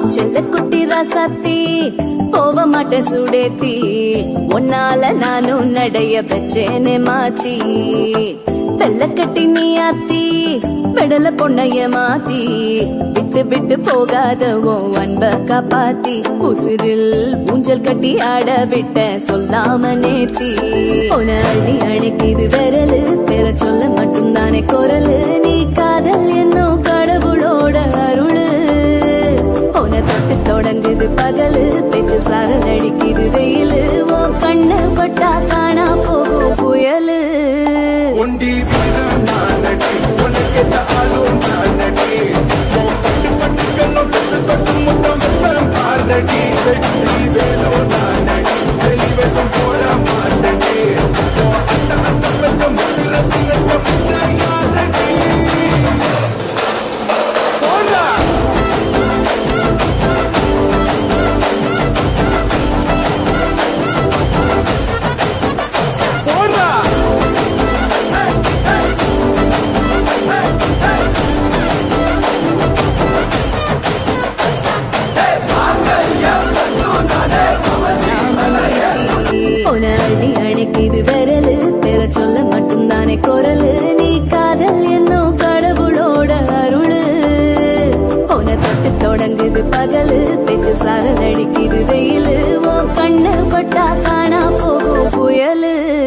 செல்ல குட்டி ராசாத்தி போக மாட்ட சுடேத்தி உன்னால நானும் நடைய பெற்றேனே மாத்தி வெள்ள கட்டி நீ ஆத்தி பெடல பொண்ணைய மாத்தி விட்டு விட்டு போகாத உன் அன்ப காப்பாத்தி உசிரில் ஊஞ்சல் கட்டி ஆட விட்ட சொல்லாம நேத்தி உன அள்ளி அழைக்குது விரலு பெற சொல்ல மட்டும்தானே குரலு நீ காதல் என்னும் கடவுளோட அருளு உன தொட்டு தொடங்குது பகலு பேச்சு சாரல் அடிக்குது வெயிலு உன் கண்ணு பட்டா காணா போகும் புயலு ஒண்டி வீரன் நானடி உனக்கேத்த ஆளும் நானடி உன் பட்டு பட்டு கண்ணும் தொட்டு தொட்டு முத்தம் வெப்பம் பாரடி வெற்றி வேலோ நானடி வெளிவேசம் போட மாட்டடி உன் அட்ட அட்ட பெத்த மதுரத்தி எத்த மச்சான் யாரடி போடா போடா உன அள்ளி அணைக்குது விரலு பெற சொல்ல மட்டும்தானே குரலு நீ காதல் என்னும் கடவுளோட அருளு உன தொட்டு தொடங்குது பகலு பேச்சு சாரல் அடிக்குது வெயிலு உன் கண்ணு பட்டா காணா போகும் புயலு